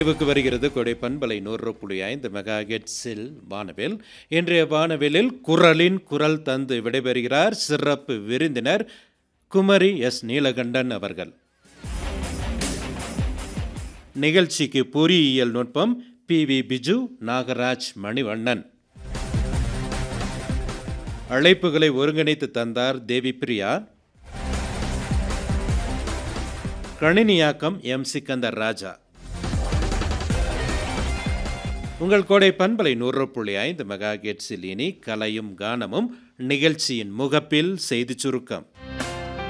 நிறைவுக்கு வருகிறது கொடை பண்பலை நூறு புள்ளி ஐந்து மெகா ஹெட்ஸில் வானவில் இன்றைய வானவிலில் குரலின் குரல் தந்து விடைபெறுகிறார் சிறப்பு விருந்தினர் குமரி எஸ் நீலகண்டன் அவர்கள் நிகழ்ச்சிக்கு பொறியியல் நுட்பம் பி வி பிஜு நாகராஜ் மணிவண்ணன் அழைப்புகளை ஒருங்கிணைத்து தந்தார் தேவி பிரியா கணினியாக்கம் எம் சிக்கந்தர் ராஜா உங்கள் கோடை பண்பலை நூறு புள்ளி ஐந்து மெகா கெட்ஸில் இனி கலையும் கானமும் நிகழ்ச்சியின் முகப்பில் செய்தி சுருக்கம்